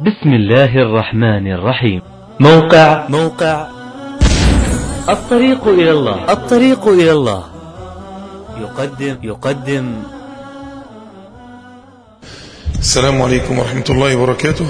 بسم الله الرحمن الرحيم موقع موقع الطريق إلى الله الطريق إلى الله يقدم يقدم السلام عليكم ورحمة الله وبركاته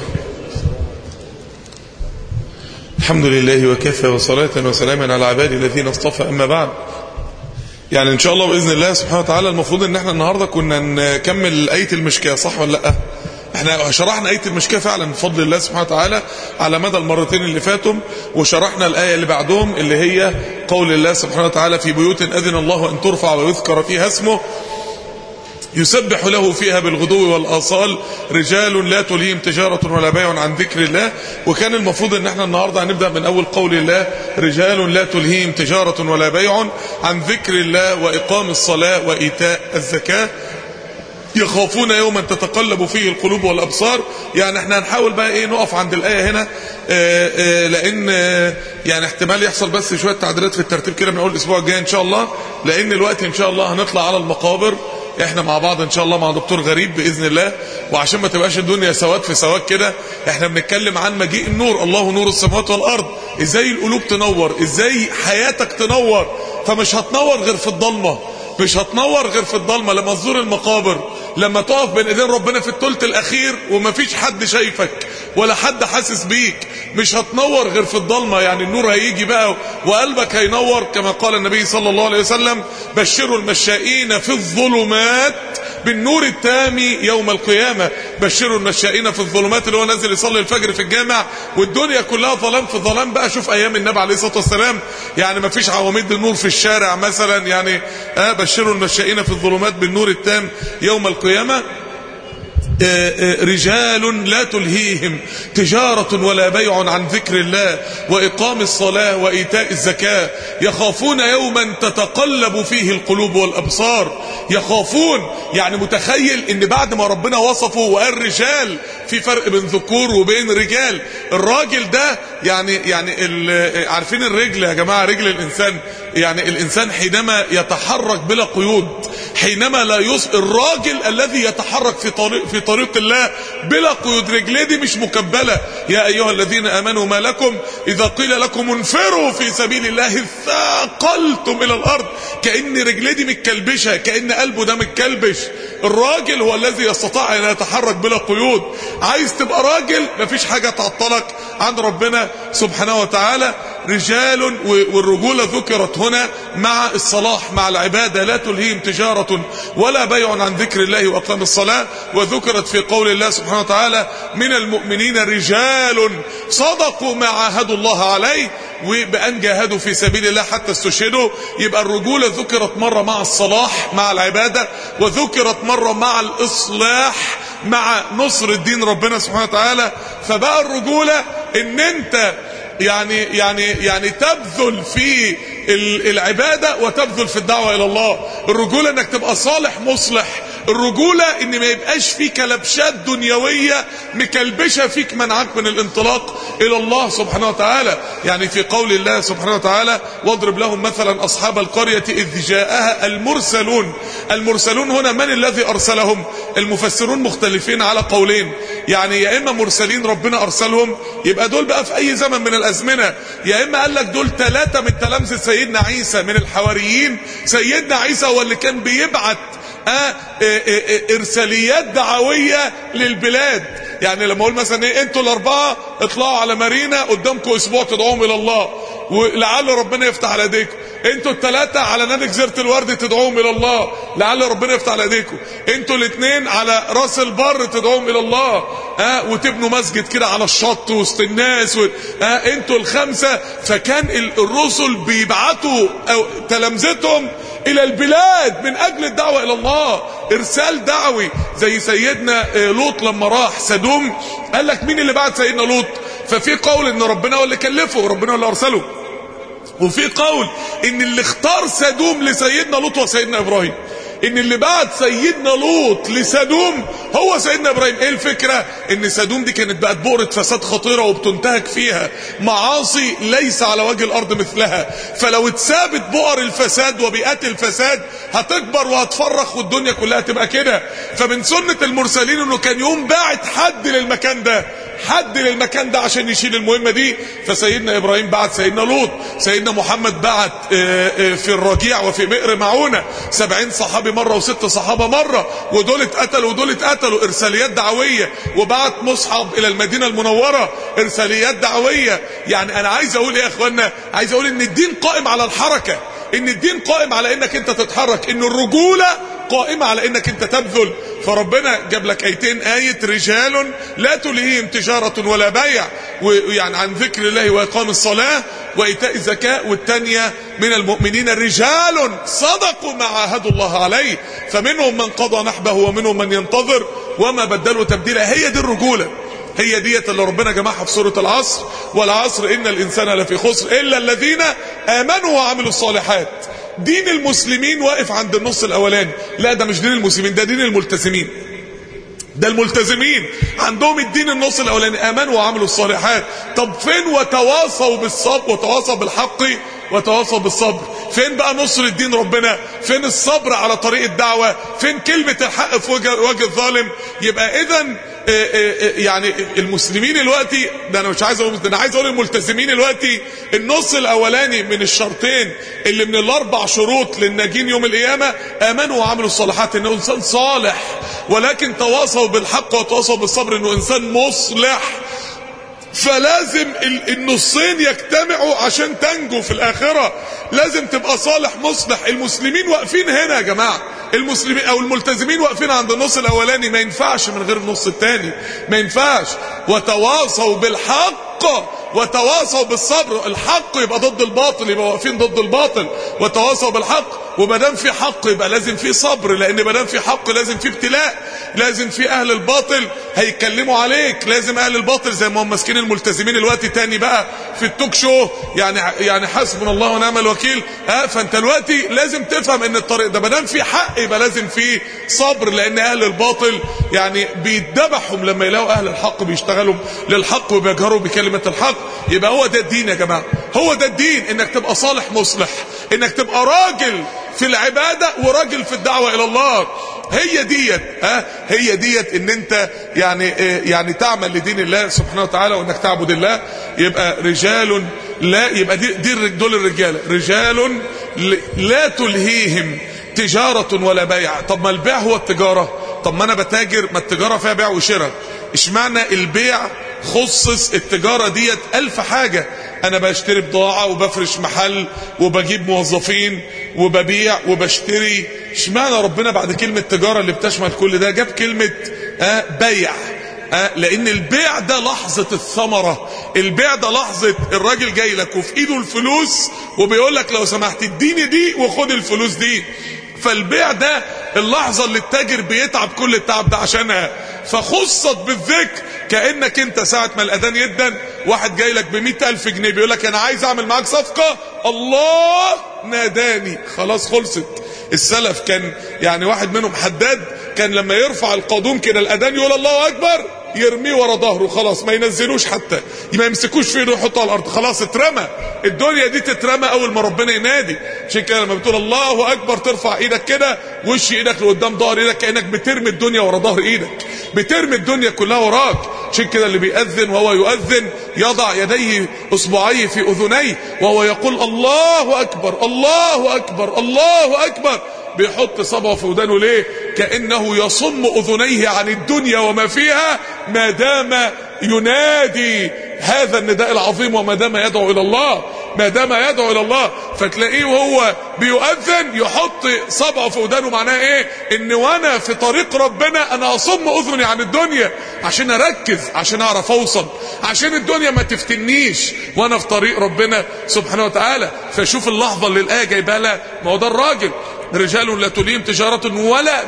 الحمد لله وكفى وصلاة وسلاما على عبادي الذين اصطفى أما بعد يعني إن شاء الله بإذن الله سبحانه وتعالى المفروض إن احنا النهاردة كنا نكمل آية المشكاة صح ولا لأ احنا شرحنا آية المشكاة فعلا بفضل الله سبحانه وتعالى على مدى المرتين اللي فاتوا وشرحنا الآية اللي بعدهم اللي هي قول الله سبحانه وتعالى في بيوت أذن الله أن ترفع ويذكر فيها اسمه يسبح له فيها بالغدو والآصال رجال لا تليهم تجارة ولا بيع عن ذكر الله وكان المفروض ان احنا النهاردة هنبدأ من اول قول الله رجال لا تلهيهم تجارة ولا بيع عن ذكر الله وإقام الصلاة وإيتاء الزكاة يخافون يوما تتقلب فيه القلوب والابصار يعني احنا هنحاول بقى ايه نقف عند الايه هنا اه اه لان اه يعني احتمال يحصل بس شويه تعديلات في الترتيب كده من اول الاسبوع الجاي ان شاء الله لان الوقت ان شاء الله هنطلع على المقابر احنا مع بعض ان شاء الله مع دكتور غريب باذن الله وعشان ما تبقاش الدنيا سواد في سواد كده احنا بنتكلم عن مجيء النور الله نور السماوات والارض ازاي القلوب تنور ازاي حياتك تنور فمش هتنور غير في الضلمه مش هتنور غير في الضلمه لما تزور المقابر لما تقف بين ايدين ربنا في الثلث الاخير ومفيش حد شايفك ولا حد حاسس بيك مش هتنور غير في الضلمه يعني النور هيجي بقى وقلبك هينور كما قال النبي صلى الله عليه وسلم بشروا المشائين في الظلمات بالنور التام يوم القيامه بشروا المشائين في الظلمات اللي هو نازل يصلي الفجر في الجامع والدنيا كلها ظلام في ظلام بقى شوف ايام النبي عليه الصلاه والسلام يعني مفيش عواميد النور في الشارع مثلا يعني آه بشروا المشائين في الظلمات بالنور التام يوم القيامه رجال لا تلهيهم تجارة ولا بيع عن ذكر الله وإقام الصلاة وإيتاء الزكاة يخافون يوما تتقلب فيه القلوب والأبصار يخافون يعني متخيل ان بعد ما ربنا وصفه وقال رجال في فرق بين ذكور وبين رجال الراجل ده يعني يعني عارفين الرجل يا جماعة رجل الإنسان يعني الإنسان حينما يتحرك بلا قيود حينما لا يص الراجل الذي يتحرك في طريق في طريق الله بلا قيود رجليه دي مش مكبله يا ايها الذين امنوا ما لكم اذا قيل لكم انفروا في سبيل الله ثاقلتم الى الارض كان رجليه دي متكلبشه كان قلبه ده متكلبش الراجل هو الذي يستطيع ان يتحرك بلا قيود عايز تبقى راجل مفيش حاجه تعطلك عن ربنا سبحانه وتعالى رجال والرجوله ذكرت هنا مع الصلاح مع العباده لا تلهيهم تجاره ولا بيع عن ذكر الله واقام الصلاه وذكرت في قول الله سبحانه وتعالى من المؤمنين رجال صدقوا ما عاهدوا الله عليه وبأن جاهدوا في سبيل الله حتى استشهدوا يبقى الرجولة ذكرت مرة مع الصلاح مع العبادة وذكرت مرة مع الإصلاح مع نصر الدين ربنا سبحانه وتعالى فبقى الرجولة ان انت يعني يعني يعني تبذل في العبادة وتبذل في الدعوة إلى الله الرجولة انك تبقى صالح مصلح الرجولة ان ما يبقاش في كلبشات دنيوية مكلبشة فيك منعك من الانطلاق الى الله سبحانه وتعالى يعني في قول الله سبحانه وتعالى واضرب لهم مثلا اصحاب القرية اذ جاءها المرسلون المرسلون هنا من الذي ارسلهم المفسرون مختلفين على قولين يعني يا اما مرسلين ربنا ارسلهم يبقى دول بقى في اي زمن من الازمنة يا اما قال لك دول ثلاثة من تلامذة سيدنا عيسى من الحواريين سيدنا عيسى هو اللي كان بيبعت آه ارساليات دعوية للبلاد يعني لما اقول مثلا ايه انتوا الاربعة اطلعوا على مارينا قدامكم اسبوع تدعوهم الى الله ولعل ربنا يفتح على ايديكم انتوا الثلاثة على نادي جزيرة الورد تدعوهم الى الله لعل ربنا يفتح على ايديكم انتوا الاثنين على راس البر تدعوهم الى الله ها آه وتبنوا مسجد كده على الشط وسط الناس و... ها آه انتوا الخمسة فكان الرسل بيبعتوا تلامذتهم الى البلاد من اجل الدعوة الى الله ارسال دعوي زي سيدنا لوط لما راح سدوم قال لك مين اللي بعت سيدنا لوط ففي قول ان ربنا هو اللي كلفه ربنا هو اللي ارسله وفي قول ان اللي اختار سدوم لسيدنا لوط وسيدنا ابراهيم ان اللي بعت سيدنا لوط لسدوم هو سيدنا ابراهيم ايه الفكرة ان سدوم دي كانت بقت بؤرة فساد خطيرة وبتنتهك فيها معاصي ليس على وجه الارض مثلها فلو اتثابت بؤر الفساد وبيئات الفساد هتكبر وهتفرخ والدنيا كلها تبقى كده فمن سنة المرسلين انه كان يوم باعت حد للمكان ده حد للمكان ده عشان يشيل المهمة دي فسيدنا إبراهيم بعت سيدنا لوط سيدنا محمد بعت في الرجيع وفي بئر معونة سبعين صحابي مرة وست صحابة مرة ودول اتقتلوا ودول اتقتلوا إرساليات دعوية وبعت مصحب إلى المدينة المنورة إرساليات دعوية يعني أنا عايز أقول إيه يا إخوانا عايز أقول إن الدين قائم على الحركة إن الدين قائم على إنك أنت تتحرك إن الرجولة قائمة على انك انت تبذل فربنا جاب لك ايتين آية رجال لا تلهيهم تجارة ولا بيع ويعني عن ذكر الله واقام الصلاة وايتاء الزكاة والتانية من المؤمنين رجال صدقوا ما عاهدوا الله عليه فمنهم من قضى نحبه ومنهم من ينتظر وما بدلوا تبديلا هي دي الرجولة هي ديت اللي ربنا جمعها في سورة العصر والعصر إن الإنسان لفي خسر إلا الذين آمنوا وعملوا الصالحات دين المسلمين واقف عند النص الاولاني لا ده مش دين المسلمين ده دين الملتزمين ده الملتزمين عندهم الدين النص الاولاني امنوا وعملوا الصالحات طب فين وتواصوا بالصبر وتواصوا بالحق وتواصوا بالصبر فين بقى نصر الدين ربنا فين الصبر على طريق الدعوة فين كلمة الحق في وجه, وجه الظالم يبقى اذا يعني المسلمين دلوقتي ده انا مش عايز اقول ده انا عايز اقول الملتزمين دلوقتي النص الاولاني من الشرطين اللي من الاربع شروط للناجين يوم القيامه امنوا وعملوا الصالحات انه انسان صالح ولكن تواصوا بالحق وتواصوا بالصبر انه انسان مصلح فلازم النصين يجتمعوا عشان تنجو في الآخرة لازم تبقى صالح مصلح المسلمين واقفين هنا يا جماعة المسلمين او الملتزمين واقفين عند النص الاولاني ما ينفعش من غير النص الثاني ما ينفعش وتواصوا بالحق وتواصوا بالصبر الحق يبقى ضد الباطل يبقى واقفين ضد الباطل وتواصوا بالحق وما دام في حق يبقى لازم في صبر لان ما دام في حق لازم في ابتلاء لازم في اهل الباطل هيتكلموا عليك لازم اهل الباطل زي ما هم ماسكين الملتزمين الوقت تاني بقى في التوك شو يعني يعني حسبنا الله ونعم الوكيل ها فانت دلوقتي لازم تفهم ان الطريق ده ما دام في حق يبقى لازم في صبر لان اهل الباطل يعني بيتذبحهم لما يلاقوا اهل الحق بيشتغلوا للحق وبيجهروا بكلمه الحق يبقى هو ده الدين يا جماعه هو ده الدين انك تبقى صالح مصلح انك تبقى راجل في العبادة وراجل في الدعوة الى الله هي ديت ها هي ديت ان انت يعني يعني تعمل لدين الله سبحانه وتعالى وانك تعبد الله يبقى رجال لا يبقى دي, دي دول الرجاله رجال لا تلهيهم تجارة ولا بيع طب ما البيع هو التجارة طب ما انا بتاجر ما التجارة فيها بيع وشراء اشمعنى البيع خصص التجارة ديت الف حاجة انا بشتري بضاعة وبفرش محل وبجيب موظفين وببيع وبشتري اشمعنى ربنا بعد كلمة تجارة اللي بتشمل كل ده جاب كلمة آه بيع آه لان البيع ده لحظة الثمرة البيع ده لحظة الراجل جاي لك وفي ايده الفلوس وبيقول لك لو سمحت اديني دي وخد الفلوس دي فالبيع ده اللحظة اللي التاجر بيتعب كل التعب ده عشانها فخصت بالذكر كأنك انت ساعة ما الأذان يدن واحد جاي لك بمئة ألف جنيه بيقول لك أنا عايز أعمل معاك صفقة الله ناداني خلاص خلصت السلف كان يعني واحد منهم حداد كان لما يرفع القادوم كده الأذان يقول الله أكبر يرميه ورا ظهره خلاص ما ينزلوش حتى ما يمسكوش في ايده يحطه على الارض خلاص اترمى الدنيا دي تترمى اول ما ربنا ينادي عشان كده لما بتقول الله اكبر ترفع ايدك كده وش ايدك لقدام ظهر ايدك كانك بترمي الدنيا ورا ظهر ايدك بترمي الدنيا كلها وراك عشان كده اللي بيأذن وهو يؤذن يضع يديه اصبعيه في اذنيه وهو يقول الله اكبر الله اكبر الله اكبر بيحط صبعه في ودانه ليه كأنه يصم أذنيه عن الدنيا وما فيها ما دام ينادي هذا النداء العظيم وما دام يدعو إلى الله ما دام يدعو إلى الله فتلاقيه وهو بيؤذن يحط صبعه في ودانه معناه ايه ان وانا في طريق ربنا انا اصم اذني عن الدنيا عشان اركز عشان اعرف اوصل عشان الدنيا ما تفتنيش وانا في طريق ربنا سبحانه وتعالى فشوف اللحظة اللي الآية جايبها لها ما هو ده الراجل رجال لا تليهم تجارة ولا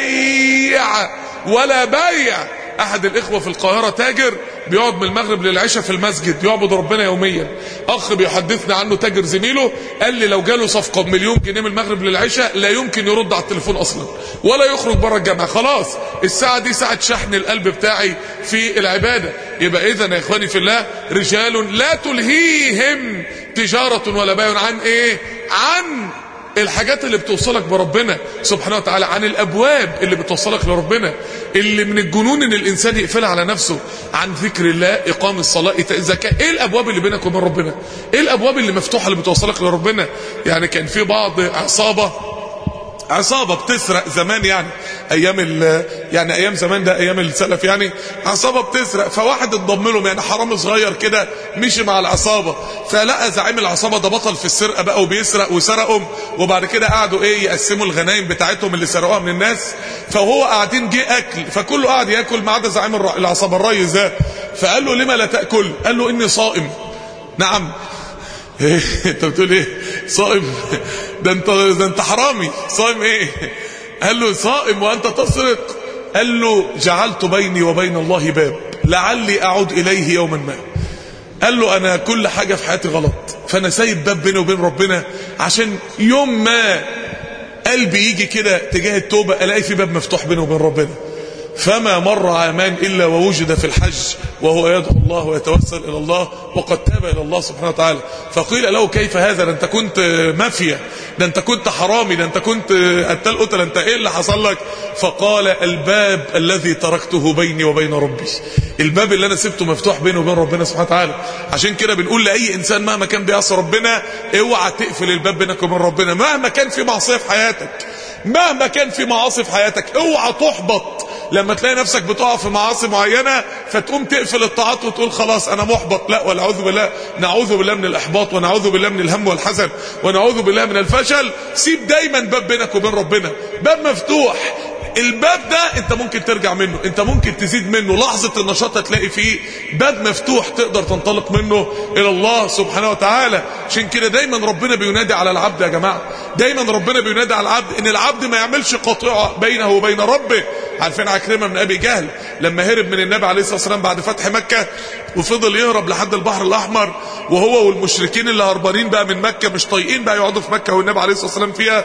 بيع ولا بيع احد الاخوة في القاهرة تاجر بيقعد من المغرب للعشاء في المسجد يعبد ربنا يوميا اخ بيحدثنا عنه تاجر زميله قال لي لو جاله صفقة بمليون جنيه من المغرب للعشاء لا يمكن يرد على التليفون اصلا ولا يخرج بره الجامعة خلاص الساعة دي ساعة شحن القلب بتاعي في العبادة يبقى اذا يا اخواني في الله رجال لا تلهيهم تجارة ولا بيع عن ايه عن الحاجات اللي بتوصلك بربنا سبحانه وتعالى عن الابواب اللي بتوصلك لربنا اللي من الجنون ان الانسان يقفلها على نفسه عن ذكر الله اقام الصلاه ايتاء الزكاه ايه الابواب اللي بينك وبين ربنا ايه الابواب اللي مفتوحه اللي بتوصلك لربنا يعني كان في بعض عصابه عصابه بتسرق زمان يعني ايام ال يعني ايام زمان ده ايام السلف يعني عصابه بتسرق فواحد اتضم لهم يعني حرامي صغير كده مشي مع العصابه فلقى زعيم العصابه ده بطل في السرقه بقى وبيسرق وسرقهم وبعد كده قعدوا ايه يقسموا الغنايم بتاعتهم اللي سرقوها من الناس فهو قاعدين جه اكل فكله قاعد ياكل ما عدا زعيم الر- العصابه الريس ده فقال له لما لا تاكل قال له اني صائم نعم ايه انت بتقول ايه صائم ده انت ده انت حرامي صائم ايه قال له صائم وانت تسرق قال له جعلت بيني وبين الله باب لعلي اعود اليه يوما ما قال له انا كل حاجه في حياتي غلط فانا سايب باب بيني وبين ربنا عشان يوم ما قلبي يجي كده تجاه التوبه الاقي في باب مفتوح بيني وبين ربنا فما مر عامان إلا ووجد في الحج وهو يدعو الله ويتوسل إلى الله وقد تاب إلى الله سبحانه وتعالى فقيل له كيف هذا ده أنت كنت مافيا ده أنت كنت حرامي ده أنت كنت قتال قتل أنت إيه اللي حصل لك فقال الباب الذي تركته بيني وبين ربي الباب اللي أنا سبته مفتوح بيني وبين ربنا سبحانه وتعالى عشان كده بنقول لأي إنسان مهما كان بيعصي ربنا اوعى تقفل الباب بينك وبين ربنا مهما كان في معصية في حياتك مهما كان في معاصي في حياتك اوعى تحبط لما تلاقي نفسك بتقع في معاصي معينة فتقوم تقفل الطاعات وتقول خلاص انا محبط لا والعوذ بالله نعوذ بالله من الاحباط ونعوذ بالله من الهم والحزن ونعوذ بالله من الفشل سيب دايما باب بينك وبين ربنا باب مفتوح الباب ده انت ممكن ترجع منه انت ممكن تزيد منه لحظة النشاط هتلاقي فيه باب مفتوح تقدر تنطلق منه الى الله سبحانه وتعالى عشان كده دايما ربنا بينادي على العبد يا جماعة دايما ربنا بينادي على العبد ان العبد ما يعملش قطيعة بينه وبين ربه عارفين عكرمة من ابي جهل لما هرب من النبي عليه الصلاة والسلام بعد فتح مكة وفضل يهرب لحد البحر الاحمر وهو والمشركين اللي هربانين بقى من مكة مش طايقين بقى يقعدوا في مكة والنبي عليه الصلاة والسلام فيها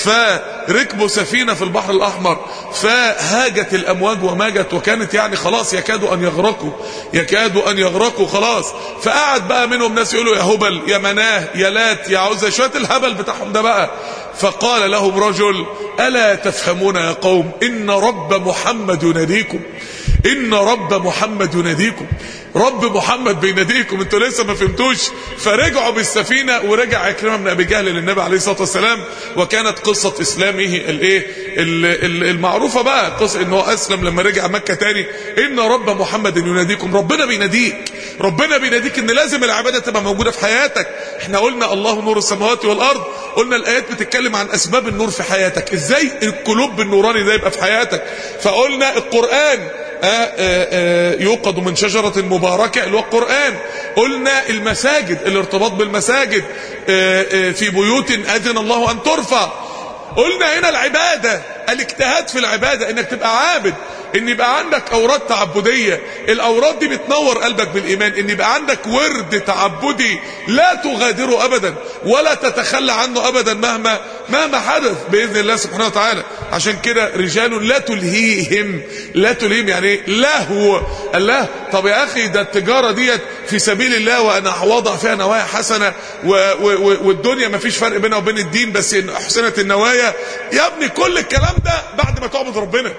فركبوا سفينة في البحر الاحمر فهاجت الامواج وماجت وكانت يعني خلاص يكادوا ان يغرقوا يكادوا ان يغرقوا خلاص فقعد بقى منهم ناس يقولوا يا هبل يا مناه يا لات يا عزة شويه الهبل بتاعهم ده بقى فقال لهم رجل الا تفهمون يا قوم ان رب محمد يناديكم ان رب محمد يناديكم رب محمد بيناديكم انتوا لسه ما فهمتوش فرجعوا بالسفينه ورجع عكرمه بن ابي جهل للنبي عليه الصلاه والسلام وكانت قصه اسلامه الايه المعروفه بقى قصه ان هو اسلم لما رجع مكه تاني ان رب محمد يناديكم ربنا بيناديك ربنا بيناديك ان لازم العباده تبقى موجوده في حياتك احنا قلنا الله نور السماوات والارض قلنا الايات بتتكلم عن اسباب النور في حياتك ازاي القلوب النوراني ده يبقى في حياتك فقلنا القران آآ آآ يوقد من شجرة مباركة اللي هو القرآن قلنا المساجد الارتباط بالمساجد آآ في بيوت أذن الله أن ترفع قلنا هنا العبادة الاجتهاد في العبادة انك تبقى عابد ان يبقى عندك اوراد تعبدية الاوراد دي بتنور قلبك بالايمان ان يبقى عندك ورد تعبدي لا تغادره ابدا ولا تتخلى عنه ابدا مهما مهما حدث باذن الله سبحانه وتعالى عشان كده رجال لا تلهيهم لا تلهيهم يعني ايه لهو الله طب يا اخي ده التجارة ديت في سبيل الله وانا وضع فيها نوايا حسنة و و والدنيا ما فيش فرق بينها وبين الدين بس احسنت النوايا يا ابني كل الكلام ده بعد ما تعبد ربنا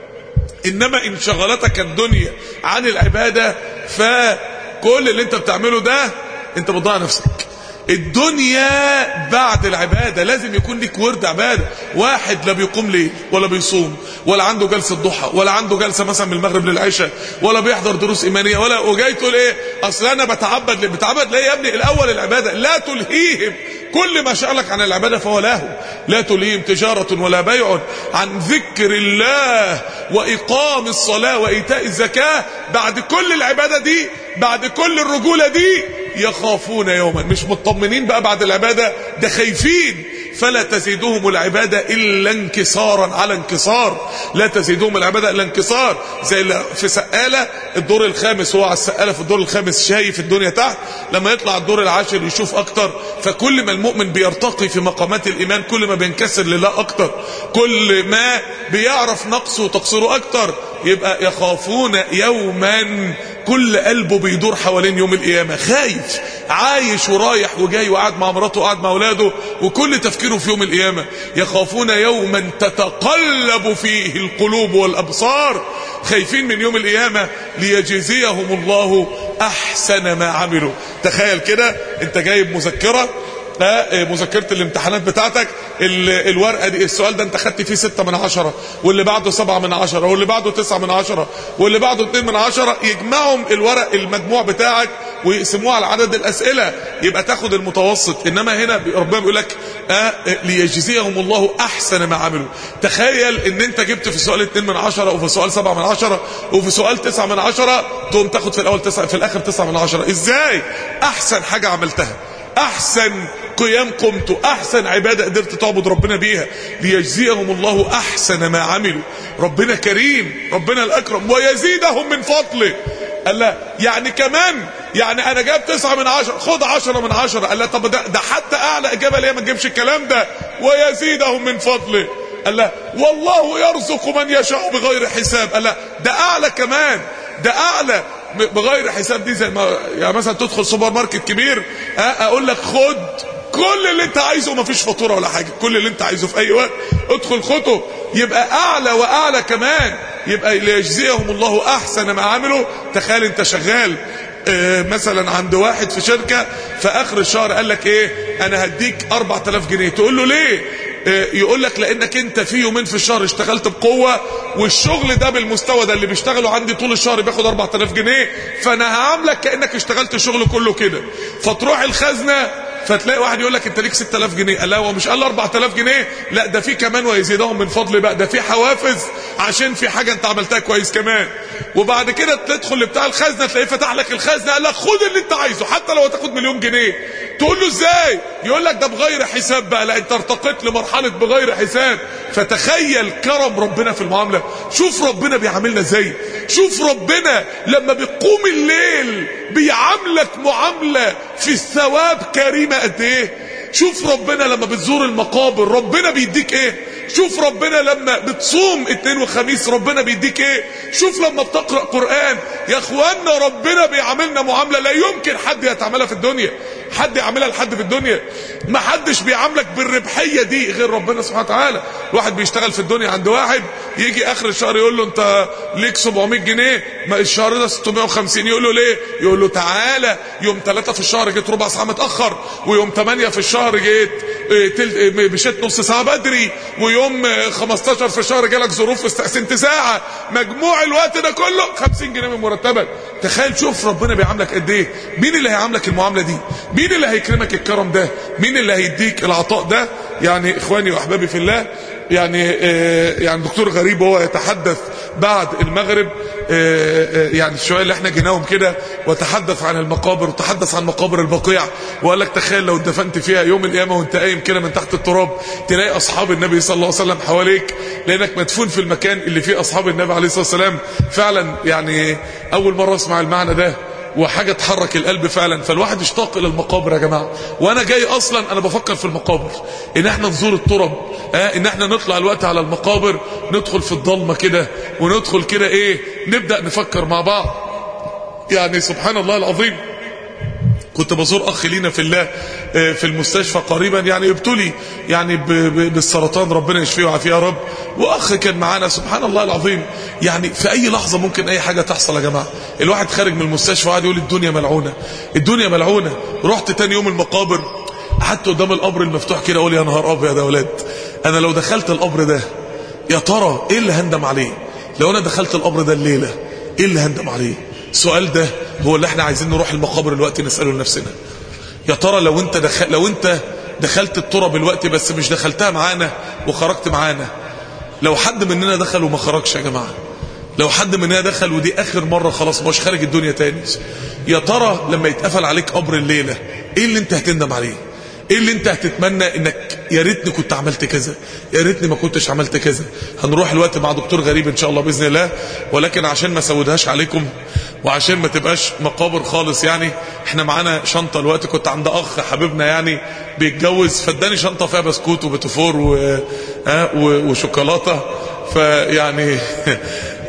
انما ان شغلتك الدنيا عن العبادة فكل اللي انت بتعمله ده انت بتضيع نفسك الدنيا بعد العبادة لازم يكون لك ورد عبادة واحد لا بيقوم ليل ولا بيصوم ولا عنده جلسة ضحى ولا عنده جلسة مثلا من المغرب للعشاء ولا بيحضر دروس إيمانية ولا وجاي تقول ايه اصل انا بتعبد ليه بتعبد ليه يا ابني الاول العبادة لا تلهيهم كل ما شغلك عن العبادة فهو له لا تلهيهم تجارة ولا بيع عن ذكر الله وإقام الصلاة وإيتاء الزكاة بعد كل العبادة دي بعد كل الرجولة دي يخافون يوما مش مطمنين بقى بعد العبادة ده خايفين فلا تزيدهم العبادة إلا انكسارا على انكسار لا تزيدهم العبادة إلا انكسار زي في سقالة الدور الخامس هو على السقالة في الدور الخامس شايف الدنيا تحت لما يطلع الدور العاشر يشوف أكتر فكل ما المؤمن بيرتقي في مقامات الإيمان كل ما بينكسر لله أكتر كل ما بيعرف نقصه وتقصيره أكتر يبقى يخافون يوما كل قلبه بيدور حوالين يوم القيامة خايف عايش ورايح وجاي وقاعد مع مراته وقاعد مع اولاده وكل تفكيره في يوم القيامة يخافون يوما تتقلب فيه القلوب والابصار خايفين من يوم القيامة ليجزيهم الله احسن ما عملوا تخيل كده انت جايب مذكرة مذكرة الامتحانات بتاعتك الورقة دي السؤال ده انت خدت فيه ستة من عشرة واللي بعده سبعة من عشرة واللي بعده تسعة من عشرة واللي بعده اتنين من عشرة يجمعهم الورق المجموع بتاعك ويقسموه على عدد الاسئلة يبقى تاخد المتوسط انما هنا ربنا بيقول لك آه ليجزيهم الله احسن ما عملوا تخيل ان انت جبت في سؤال اتنين من عشرة وفي سؤال سبعة من عشرة وفي سؤال تسعة من عشرة تقوم تاخد في الاول تسعة في الاخر تسعة من عشرة ازاي احسن حاجة عملتها احسن قيام قمت احسن عبادة قدرت تعبد ربنا بيها ليجزيهم الله احسن ما عملوا ربنا كريم ربنا الاكرم ويزيدهم من فضله قال لا يعني كمان يعني انا جاب تسعة من عشرة خد عشرة من عشرة قال لا طب ده, ده حتى اعلى اجابة ليه ما تجيبش الكلام ده ويزيدهم من فضله قال لا والله يرزق من يشاء بغير حساب قال لا ده اعلى كمان ده اعلى بغير حساب دي زي ما يعني مثلا تدخل سوبر ماركت كبير اقول لك خد كل اللي انت عايزه وما فيش فاتوره ولا حاجه كل اللي انت عايزه في اي وقت ادخل خده يبقى اعلى واعلى كمان يبقى ليجزيهم الله احسن ما عملوا تخيل انت شغال اه مثلا عند واحد في شركه في اخر الشهر قال لك ايه انا هديك 4000 جنيه تقول له ليه يقول لك لانك انت في يومين في الشهر اشتغلت بقوة والشغل ده بالمستوى ده اللي بيشتغلوا عندي طول الشهر بياخد 4000 جنيه فانا هعاملك كانك اشتغلت الشغل كله كده فتروح الخزنه فتلاقي واحد يقول لك انت ليك 6000 جنيه لا هو مش قال 4000 جنيه لا ده في كمان ويزيدهم من فضل بقى ده في حوافز عشان في حاجه انت عملتها كويس كمان وبعد كده تدخل لبتاع الخزنه تلاقيه فتح لك الخزنه قال لك خد اللي انت عايزه حتى لو هتاخد مليون جنيه تقول له ازاي يقول لك ده بغير حساب بقى لا انت ارتقيت لمرحله بغير حساب فتخيل كرم ربنا في المعامله شوف ربنا بيعاملنا ازاي شوف ربنا لما بيقوم الليل بيعاملك معامله في الثواب كريمه قد ايه شوف ربنا لما بتزور المقابر ربنا بيديك ايه شوف ربنا لما بتصوم اثنين وخميس ربنا بيديك ايه شوف لما بتقرأ قرآن يا اخوانا ربنا بيعاملنا معاملة لا يمكن حد يتعاملها في الدنيا حد يعملها لحد في الدنيا ما حدش بيعاملك بالربحية دي غير ربنا سبحانه وتعالى واحد بيشتغل في الدنيا عند واحد يجي اخر الشهر يقول له انت ليك 700 جنيه ما الشهر ده 650 يقول له ليه يقول له تعالى يوم 3 في الشهر جيت ربع ساعة متأخر ويوم 8 في الشهر جيت مشيت نص ساعة بدري ويوم 15 في الشهر جالك ظروف استقسمت ساعة مجموع الوقت ده كله 50 جنيه من مرتبك تخيل شوف ربنا بيعاملك قد ايه مين اللي هيعاملك المعاملة دي مين اللي هيكرمك الكرم ده مين اللي هيديك العطاء ده يعني اخواني واحبابي في الله يعني آه يعني دكتور غريب وهو يتحدث بعد المغرب آه آه يعني الشوية اللي احنا جيناهم كده وتحدث عن المقابر وتحدث عن مقابر البقيع وقال لك تخيل لو اتدفنت فيها يوم القيامة وانت قايم كده من تحت التراب تلاقي اصحاب النبي صلى الله عليه وسلم حواليك لانك مدفون في المكان اللي فيه اصحاب النبي عليه الصلاة والسلام فعلا يعني اول مرة اسمع المعنى ده وحاجة تحرك القلب فعلا فالواحد اشتاق الى المقابر يا جماعة وانا جاي اصلا انا بفكر في المقابر ان احنا نزور الترب اه ان احنا نطلع الوقت على المقابر ندخل في الضلمة كده وندخل كده ايه نبدأ نفكر مع بعض يعني سبحان الله العظيم كنت بزور اخ لينا في الله في المستشفى قريبا يعني ابتلي يعني بالسرطان ربنا يشفيه ويعافيه يا رب واخ كان معانا سبحان الله العظيم يعني في اي لحظه ممكن اي حاجه تحصل يا جماعه الواحد خارج من المستشفى وقاعد يقول الدنيا ملعونه الدنيا ملعونه رحت تاني يوم المقابر قعدت قدام القبر المفتوح كده اقول يا نهار ابيض يا اولاد انا لو دخلت القبر ده يا ترى ايه اللي هندم عليه لو انا دخلت القبر ده الليله ايه اللي هندم عليه السؤال ده هو اللي احنا عايزين نروح المقابر الوقت نسأله لنفسنا يا ترى لو انت دخل لو انت دخلت التراب الوقت بس مش دخلتها معانا وخرجت معانا لو حد مننا دخل وما خرجش يا جماعة لو حد مننا دخل ودي اخر مرة خلاص مش خارج الدنيا تاني يا ترى لما يتقفل عليك قبر الليلة ايه اللي انت هتندم عليه ايه اللي انت هتتمنى انك يا ريتني كنت عملت كذا يا ريتني ما كنتش عملت كذا هنروح الوقت مع دكتور غريب ان شاء الله باذن الله ولكن عشان ما اسودهاش عليكم وعشان ما تبقاش مقابر خالص يعني احنا معانا شنطه الوقت كنت عند اخ حبيبنا يعني بيتجوز فاداني شنطه فيها بسكوت وبتفور و... ها وشوكولاته فيعني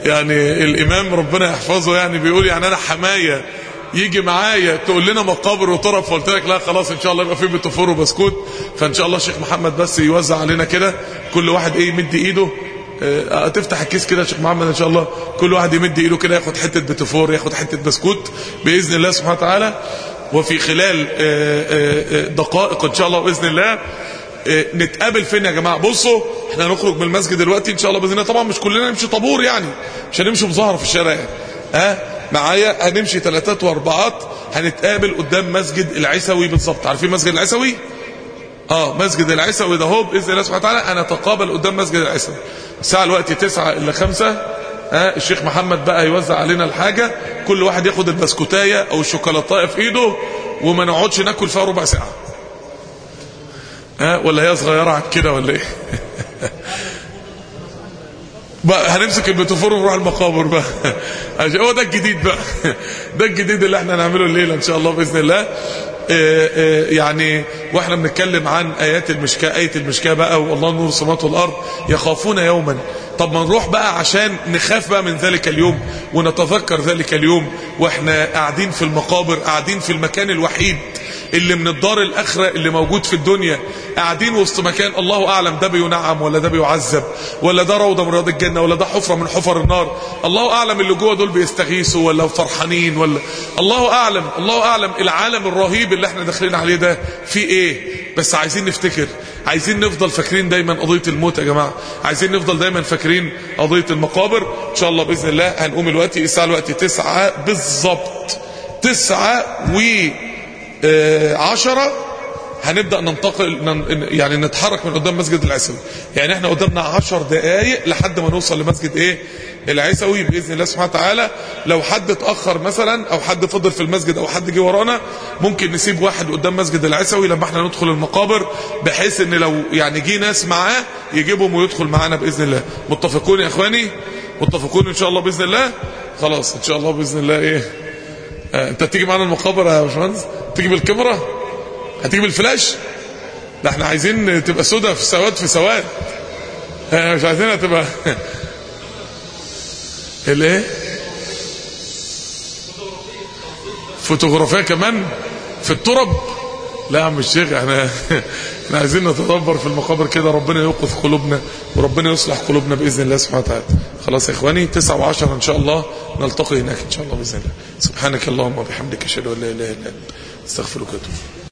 يعني الامام ربنا يحفظه يعني بيقول يعني انا حمايه يجي معايا تقول لنا مقابر وطرب فقلت لك لا خلاص ان شاء الله يبقى في بتفور وبسكوت فان شاء الله الشيخ محمد بس يوزع علينا كده كل واحد ايه يمد ايده اه تفتح الكيس كده يا شيخ محمد ان شاء الله كل واحد يمد ايده كده ياخد حته بتفور ياخد حته بسكوت باذن الله سبحانه وتعالى وفي خلال اه اه دقائق ان شاء الله باذن الله نتقابل فين يا جماعه بصوا احنا هنخرج من المسجد دلوقتي ان شاء الله باذن الله طبعا مش كلنا نمشي طابور يعني مش هنمشي بظهر في الشارع يعني. ها معايا هنمشي ثلاثات واربعات هنتقابل قدام مسجد العيسوي بالظبط عارفين مسجد العيسوي اه مسجد العيسوي ده هو باذن الله سبحانه وتعالى هنتقابل قدام مسجد العيسوي الساعه الوقت 9 الا 5 ها الشيخ محمد بقى يوزع علينا الحاجه كل واحد ياخد البسكوتايه او الشوكولاتايه في ايده وما نقعدش ناكل فيها ربع ساعه ها ولا هي صغيره عن كده ولا ايه بقى هنمسك البتفور ونروح المقابر بقى هو ده الجديد بقى ده الجديد اللي احنا هنعمله الليله ان شاء الله باذن الله اه اه يعني واحنا بنتكلم عن ايات المشكاه ايه المشكاه بقى والله نور السماوات والارض يخافون يوما طب ما نروح بقى عشان نخاف بقى من ذلك اليوم ونتذكر ذلك اليوم واحنا قاعدين في المقابر قاعدين في المكان الوحيد اللي من الدار الاخره اللي موجود في الدنيا قاعدين وسط مكان الله اعلم ده بينعم ولا ده بيعذب ولا ده روضه من رياض الجنه ولا ده حفره من حفر النار الله اعلم اللي جوه دول بيستغيثوا ولا فرحانين ولا الله اعلم الله اعلم العالم الرهيب اللي احنا داخلين عليه ده فيه ايه بس عايزين نفتكر عايزين نفضل فاكرين دايما قضيه الموت يا جماعه عايزين نفضل دايما فاكرين قضيه المقابر ان شاء الله باذن الله هنقوم الوقت الساعه الوقت 9 بالظبط 9 و عشرة هنبدأ ننتقل يعني نتحرك من قدام مسجد العيسوي يعني احنا قدامنا عشر دقايق لحد ما نوصل لمسجد ايه العيسوي بإذن الله سبحانه وتعالى لو حد اتأخر مثلا او حد فضل في المسجد او حد جه ورانا ممكن نسيب واحد قدام مسجد العيسوي لما احنا ندخل المقابر بحيث ان لو يعني جه ناس معاه يجيبهم ويدخل معانا بإذن الله متفقون يا اخواني متفقون ان شاء الله بإذن الله خلاص ان شاء الله بإذن الله ايه اه انت تيجي معانا المقابر يا باشمهندس تيجي بالكاميرا هتيجي بالفلاش ده احنا عايزين تبقى سودا في سواد في سواد احنا مش عايزينها تبقى الايه فوتوغرافيه كمان في الترب لا يا عم الشيخ احنا احنا عايزين نتدبر في المقابر كده ربنا يوقف قلوبنا وربنا يصلح قلوبنا باذن الله سبحانه وتعالى خلاص يا اخواني 9 و10 ان شاء الله نلتقي هناك ان شاء الله باذن الله سبحانك اللهم وبحمدك اشهد ان لا اله الا انت استغفرك واتوب